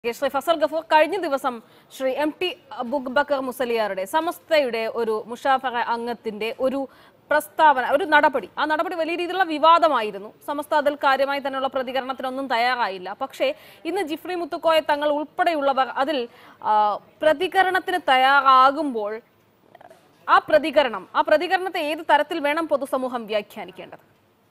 ശ്രീ ഫസൽ ഗഫൂർ കഴിഞ്ഞ ദിവസം Shri M T ബുക്ബക്കർ മുസലിയാറുടെ സമസ്തയുടെ ഒരു മുഷാഫറ അംഗത്തിന്റെ ഒരു പ്രസ്താവന ഒരു നടപടി ആ നടപടി വലിയ രീതിയിലുള്ള വിവാദമായിരുന്നു സമസ്ത അതിൽ കാര്യമായി തന്നെയുള്ള പ്രതികരണത്തിനൊന്നും തയ്യാറായില്ല പക്ഷേ ഇന്ന് ജിഫ്രി മുത്തുക്കോയ തങ്ങൾ ഉൾപ്പെടെയുള്ളവർ അതിൽ ആ, പ്രതികരണത്തിന് തയ്യാറാകുമ്പോൾ ആ പ്രതികരണം ആ പ്രതികരണത്തെ ഏത് തരത്തിൽ വേണം പൊതുസമൂഹം വ്യാഖ്യാനിക്കേണ്ടത്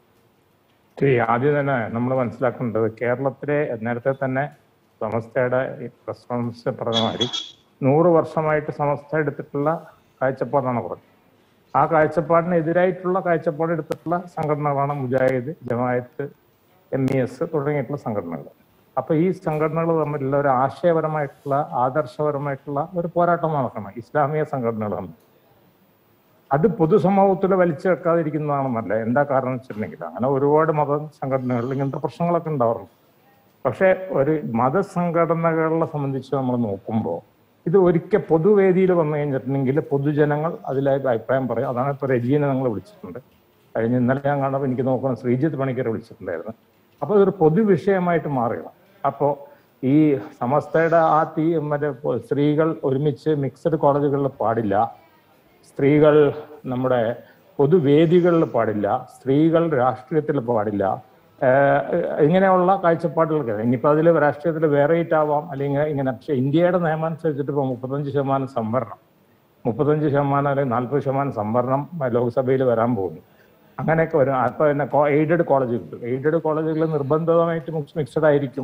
ശരി ആദ്യം തന്നെ നമ്മൾ മനസ്സിലാക്കേണ്ടത് കേരളത്തിലെ നേരത്തെ തന്നെ സമസ്തയുടെ ഈ പ്രസ് കോൺഫറൻസ് പറഞ്ഞ മാതിരി നൂറ് വർഷമായിട്ട് സമസ്ത എടുത്തിട്ടുള്ള കാഴ്ചപ്പാടാണ് പറഞ്ഞത് ആ കാഴ്ചപ്പാടിനെതിരായിട്ടുള്ള കാഴ്ചപ്പാട് എടുത്തിട്ടുള്ള സംഘടനകളാണ് Mujahid Jamaat M E S തുടങ്ങിയിട്ടുള്ള സംഘടനകൾ അപ്പൊ ഈ സംഘടനകൾ തമ്മിലുള്ള ഒരു ആശയപരമായിട്ടുള്ള ആദർശപരമായിട്ടുള്ള ഒരു പോരാട്ടം നടക്കണം ഇസ്ലാമിക സംഘടനകൾ തമ്മിൽ അത് പൊതുസമൂഹത്തിൽ വലിച്ചു വെക്കാതിരിക്കുന്നതാണെന്നല്ല എന്താ കാരണം വെച്ചിട്ടുണ്ടെങ്കിൽ അങ്ങനെ ഒരുപാട് മത സംഘടനകളിൽ ഇങ്ങനത്തെ പ്രശ്നങ്ങളൊക്കെ ഉണ്ടാവാറുണ്ട് പക്ഷെ ഒരു മതസംഘടനകളെ സംബന്ധിച്ച് നമ്മൾ നോക്കുമ്പോൾ ഇത് ഒരിക്കൽ പൊതുവേദിയിൽ വന്നു കഴിഞ്ഞിട്ടുണ്ടെങ്കിൽ പൊതുജനങ്ങൾ അതിലായി അഭിപ്രായം പറയും അതാണ് ഇപ്പൊ രജീനെ നിങ്ങൾ വിളിച്ചിട്ടുണ്ട് കഴിഞ്ഞ ഇന്നലെ ഞാൻ കണ്ടപ്പോൾ എനിക്ക് നോക്കണം ശ്രീജിത്ത് പണിക്കരെ വിളിച്ചിട്ടുണ്ടായിരുന്നു അപ്പോൾ ഇതൊരു പൊതുവിഷയമായിട്ട് മാറുകയാണ് അപ്പോൾ ഈ സമസ്തയുടെ ആ തീ മറ്റേ പൊ- സ്ത്രീകൾ ഒരുമിച്ച് മിക്സഡ് കോളേജുകളിൽ പാടില്ല സ്ത്രീകൾ നമ്മുടെ പൊതുവേദികളിൽ പാടില്ല സ്ത്രീകൾ രാഷ്ട്രീയത്തിൽ പാടില്ല ഏഹ് ഇങ്ങനെയുള്ള കാഴ്ചപ്പാടുകളൊക്കെ ഇനിയിപ്പോൾ അതിൽ രാഷ്ട്രീയത്തിൽ വേറേറ്റ് ആവാം അല്ലെങ്കിൽ ഇങ്ങനെ പക്ഷേ ഇന്ത്യയുടെ നിയമം അനുസരിച്ചിട്ട് ഇപ്പോൾ മുപ്പത്തഞ്ച് ശതമാനം സംവരണം മുപ്പത്തഞ്ച് ശതമാനം അല്ലെങ്കിൽ നാൽപ്പത് ശതമാനം സംവരണം ലോക്സഭയിൽ വരാൻ പോകുന്നു അങ്ങനെയൊക്കെ വരും അപ്പോൾ പിന്നെ എയ്ഡഡ് കോളേജുകൾ എയ്ഡഡ് കോളേജുകൾ നിർബന്ധിതമായിട്ട് മിക്സഡ് ആയിരിക്കും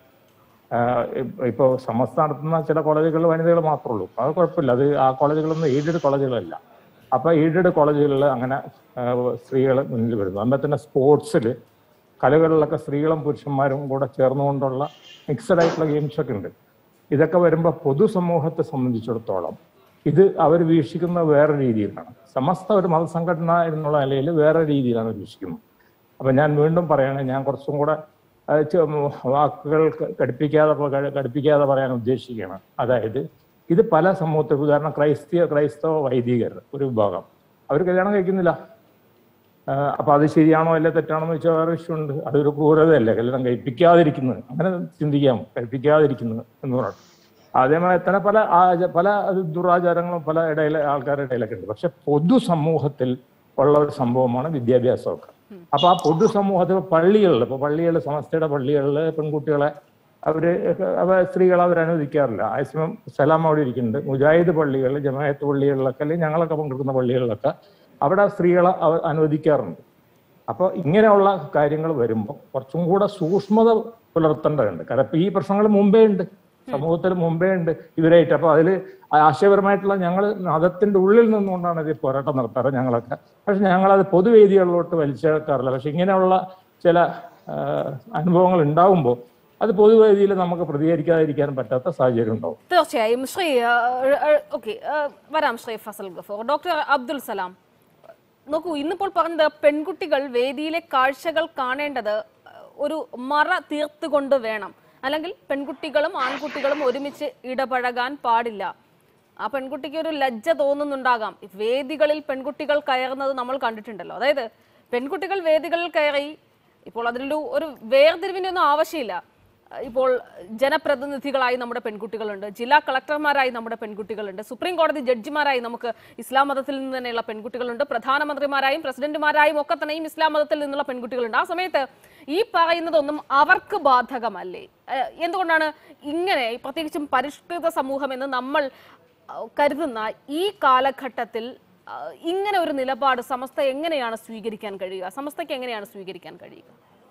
ഇപ്പോൾ സമസ്ത നടത്തുന്ന ചില കോളേജുകളിൽ വനിതകൾ മാത്രമേ ഉള്ളൂ അത് കുഴപ്പമില്ല അത് ആ കോളേജുകളൊന്നും എയ്ഡഡ് കോളേജുകളല്ല അപ്പൊ എയ്ഡഡ് കോളേജുകളിൽ അങ്ങനെ സ്ത്രീകൾ മുന്നിൽ വരുന്നു അതുപോലെ തന്നെ സ്പോർട്സിൽ കലകളിലൊക്കെ സ്ത്രീകളും പുരുഷന്മാരും കൂടെ ചേർന്നുകൊണ്ടുള്ള മിക്സഡ് ആയിട്ടുള്ള ഗെയിംസ് ഒക്കെ ഉണ്ട് ഇതൊക്കെ വരുമ്പോൾ പൊതുസമൂഹത്തെ സംബന്ധിച്ചിടത്തോളം ഇത് അവർ വീക്ഷിക്കുന്ന വേറെ രീതിയിലാണ് സമസ്ത ഒരു മതസംഘടന എന്നുള്ള നിലയിൽ വേറെ രീതിയിലാണ് വീക്ഷിക്കുന്നത് അപ്പൊ ഞാൻ വീണ്ടും പറയണേ ഞാൻ കുറച്ചും കൂടെ ആ, ചെ- ഉം, വാക്കുകൾ ക- കടുപ്പിക്കാതെ പ- ക- കടുപ്പിക്കാതെ പറയാൻ ഉദ്ദേശിക്കുകയാണ് അതായത് ഇത് പല സമൂഹത്തിൽ ഉദാഹരണം ക്രൈസ്തീയ ക്രൈസ്തവ വൈദികർ ഒരു വിഭാഗം അവർ കല്യാണം കഴിക്കുന്നില്ല ആ, അപ്പൊ അത് ശരിയാണോ അല്ലെ തെറ്റാണോ എന്ന് വെച്ചാൽ വേറെ വിഷയമുണ്ട് അതൊരു ക്രൂരതയല്ലേ കല്യാണം കഴിപ്പിക്കാതിരിക്കുന്നത് അങ്ങനെ ചിന്തിക്കാം കഴിപ്പിക്കാതിരിക്കുന്നത് എന്ന് പറഞ്ഞു അതേമാതിരി തന്നെ പല ആച- പല അത് ദുരാചാരങ്ങളും പല ഇടയിലെ ആൾക്കാരുടെ ഇടയിലൊക്കെ ഉണ്ട് പക്ഷെ പൊതുസമൂഹത്തിൽ ഉള്ള ഒരു സംഭവമാണ് വിദ്യാഭ്യാസമൊക്കെ അപ്പൊ ആ പൊതുസമൂഹത്തിൽ പള്ളികളിൽ ഇപ്പൊ പള്ളികളിൽ സമസ്തയുടെ പള്ളികളിൽ പെൺകുട്ടികളെ അവര് അവ സ്ത്രീകളെ അവർ അനുവദിക്കാറില്ല അതേസമയം സലാം അവിടെ ഇരിക്കുന്നുണ്ട് മുജാഹിദ് പള്ളികളിൽ ജമായത്ത് പള്ളികളിലൊക്കെ അല്ലെങ്കിൽ ഞങ്ങളൊക്കെ പങ്കെടുക്കുന്ന പള്ളികളിലൊക്കെ അവിടെ സ്ത്രീകളെ അവർ അനുവദിക്കാറുണ്ട് അപ്പോൾ ഇങ്ങനെയുള്ള കാര്യങ്ങൾ വരുമ്പോൾ കുറച്ചും കൂടെ സൂക്ഷ്മത പുലർത്തേണ്ടതുണ്ട് കാരണം ഇപ്പൊ ഈ പ്രശ്നങ്ങൾ മുമ്പേ ഉണ്ട് സമൂഹത്തിൽ മുമ്പേ ഉണ്ട് ഇവരായിട്ട് അപ്പൊ അതിൽ ആശയപരമായിട്ടുള്ള ഞങ്ങൾ മതത്തിന്റെ ഉള്ളിൽ നിന്നുകൊണ്ടാണ് ഇത് പോരാട്ടം നടത്താറ് ഞങ്ങളൊക്കെ പക്ഷെ ഞങ്ങളത് പൊതുവേദികളിലോട്ട് വലിച്ചേക്കാറില്ല പക്ഷെ ഇങ്ങനെയുള്ള ചില ആ, അനുഭവങ്ങൾ ഉണ്ടാകുമ്പോൾ അത് പൊതുവേദിയിൽ നമുക്ക് പ്രതികരിക്കാതിരിക്കാൻ പറ്റാത്ത സാഹചര്യം ഉണ്ടാവും തീർച്ചയായും ശ്രീ ഓക്കെ വരാം ശ്രീ ഫസൽ ഗഫൂർ ഡോക്ടർ അബ്ദുൽ സലാം നോക്കൂ ഇന്നിപ്പോൾ പറഞ്ഞത് പെൺകുട്ടികൾ വേദിയിലെ കാഴ്ചകൾ കാണേണ്ടത് അഹ്, ഒരു മറ തീർത്തുകൊണ്ട് വേണം അല്ലെങ്കിൽ പെൺകുട്ടികളും ആൺകുട്ടികളും ഒരുമിച്ച് ഇടപഴകാൻ പാടില്ല ആ പെൺകുട്ടിക്ക് ഒരു ലജ്ജ തോന്നുന്നുണ്ടാകാം വേദികളിൽ പെൺകുട്ടികൾ കയറുന്നത് നമ്മൾ കണ്ടിട്ടുണ്ടല്ലോ അതായത് പെൺകുട്ടികൾ വേദികളിൽ കയറി ഇപ്പോൾ അതിലൊരു ഒരു വേർതിരിവിന്റെ ഒന്നും ആവശ്യമില്ല ഇപ്പോൾ ജനപ്രതിനിധികളായി നമ്മുടെ പെൺകുട്ടികളുണ്ട് ജില്ലാ കളക്ടർമാരായി നമ്മുടെ പെൺകുട്ടികളുണ്ട് സുപ്രീം കോടതി ജഡ്ജിമാരായി നമുക്ക് ഇസ്ലാം മതത്തിൽ നിന്ന് തന്നെയുള്ള പെൺകുട്ടികളുണ്ട് പ്രധാനമന്ത്രിമാരായും പ്രസിഡന്റുമാരായും ഒക്കെ തന്നെയും ഇസ്ലാം മതത്തിൽ നിന്നുള്ള പെൺകുട്ടികളുണ്ട് ആ സമയത്ത് ഈ പറയുന്നതൊന്നും അവർക്ക് ബാധകമല്ലേ ഏഹ് എന്തുകൊണ്ടാണ് ഇങ്ങനെ പ്രത്യേകിച്ചും പരിഷ്കൃത സമൂഹം എന്ന് നമ്മൾ അഹ് കരുതുന്ന ഈ കാലഘട്ടത്തിൽ അഹ് ഇങ്ങനെ ഒരു നിലപാട് സമസ്ത എങ്ങനെയാണ് സ്വീകരിക്കാൻ കഴിയുക സമസ്തയ്ക്ക് എങ്ങനെയാണ് സ്വീകരിക്കാൻ കഴിയുക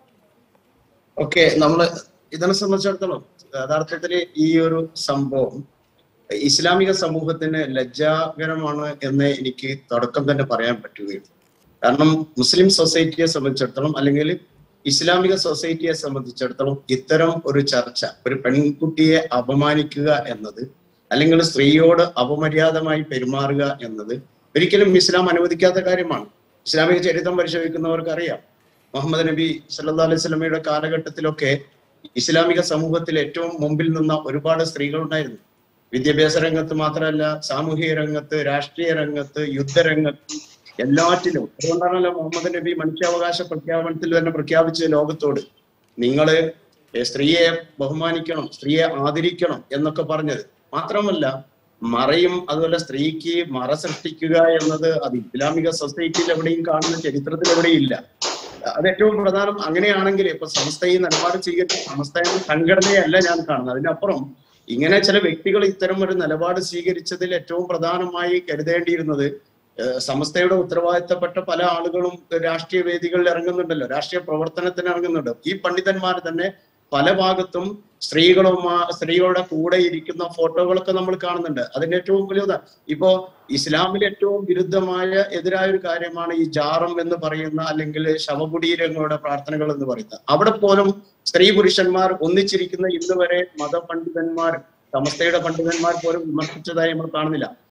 ഓക്കെ നമ്മള് ഇതിനെ സംബന്ധിച്ചിടത്തോളം യഥാർത്ഥത്തിൽ ഈ ഒരു സംഭവം ഇസ്ലാമിക സമൂഹത്തിന് ലജ്ജാകരമാണ് എന്ന് എനിക്ക് തുടക്കം തന്നെ പറയാൻ പറ്റുകയുള്ളൂ കാരണം മുസ്ലിം സൊസൈറ്റിയെ സംബന്ധിച്ചിടത്തോളം അല്ലെങ്കിൽ ഇസ്ലാമിക സൊസൈറ്റിയെ സംബന്ധിച്ചിടത്തോളം ഇത്തരം ഒരു ചർച്ച ഒരു പെൺകുട്ടിയെ അപമാനിക്കുക എന്നത് അല്ലെങ്കിൽ സ്ത്രീയോട് അപമര്യാദമായി പെരുമാറുക എന്നത് ഒരിക്കലും ഇസ്ലാം അനുവദിക്കാത്ത കാര്യമാണ് ഇസ്ലാമിക ചരിത്രം പരിശോധിക്കുന്നവർക്ക് അറിയാം മുഹമ്മദ് നബി സല്ലാ അലൈഹി സ്വലമയുടെ കാലഘട്ടത്തിലൊക്കെ ഇസ്ലാമിക സമൂഹത്തിൽ ഏറ്റവും മുമ്പിൽ നിന്ന ഒരുപാട് സ്ത്രീകൾ ഉണ്ടായിരുന്നു വിദ്യാഭ്യാസ രംഗത്ത് മാത്രമല്ല സാമൂഹിക രംഗത്ത് രാഷ്ട്രീയ രംഗത്ത് യുദ്ധരംഗത്ത് എല്ലാറ്റിലും അതുകൊണ്ടാണല്ലോ മുഹമ്മദ് നബി മനുഷ്യാവകാശ പ്രഖ്യാപനത്തിൽ തന്നെ പ്രഖ്യാപിച്ച ലോകത്തോട് നിങ്ങള് ഏ, സ്ത്രീയെ ബഹുമാനിക്കണം സ്ത്രീയെ ആദരിക്കണം എന്നൊക്കെ പറഞ്ഞത് മാത്രമല്ല മറയും അതുപോലെ സ്ത്രീക്ക് മറ സൃഷ്ടിക്കുക എന്നത് അത് ഇസ്ലാമിക സൊസൈറ്റിയിൽ എവിടെയും കാണുന്ന ചരിത്രത്തിൽ എവിടെയും ഇല്ല അത് ഏറ്റവും പ്രധാനം അങ്ങനെയാണെങ്കിൽ ഇപ്പൊ സമസ്ത ഈ നിലപാട് സ്വീകരിച്ച സമസ്ത എന്ന സംഘടനയല്ല ഞാൻ കാണുന്നത് അതിനപ്പുറം ഇങ്ങനെ ചില വ്യക്തികൾ ഇത്തരം ഒരു നിലപാട് സ്വീകരിച്ചതിൽ ഏറ്റവും പ്രധാനമായി കരുതേണ്ടിയിരുന്നത് ഏഹ് സമസ്തയുടെ ഉത്തരവാദിത്തപ്പെട്ട പല ആളുകളും രാഷ്ട്രീയ വേദികളിൽ ഇറങ്ങുന്നുണ്ടല്ലോ രാഷ്ട്രീയ പ്രവർത്തനത്തിന് ഇറങ്ങുന്നുണ്ട് ഈ പണ്ഡിതന്മാർ തന്നെ പല ഭാഗത്തും സ്ത്രീകളും സ്ത്രീകളുടെ കൂടെ ഇരിക്കുന്ന ഫോട്ടോകളൊക്കെ നമ്മൾ കാണുന്നുണ്ട് അതിന്റെ ഏറ്റവും വലിയ ഉദാ- ഇപ്പോ ഇസ്ലാമിൽ ഏറ്റവും വിരുദ്ധമായ എതിരായ ഒരു കാര്യമാണ് ഈ ജാറം എന്ന് പറയുന്ന അല്ലെങ്കിൽ ശവകുടീരങ്ങളുടെ പ്രാർത്ഥനകൾ എന്ന് പറയുന്നത് അവിടെ പോലും സ്ത്രീ പുരുഷന്മാർ ഒന്നിച്ചിരിക്കുന്ന ഇന്ന് വരെ മതപണ്ഡിതന്മാർ സമസ്തയുടെ പണ്ഡിതന്മാർ പോലും വിമർശിച്ചതായി നമ്മൾ കാണുന്നില്ല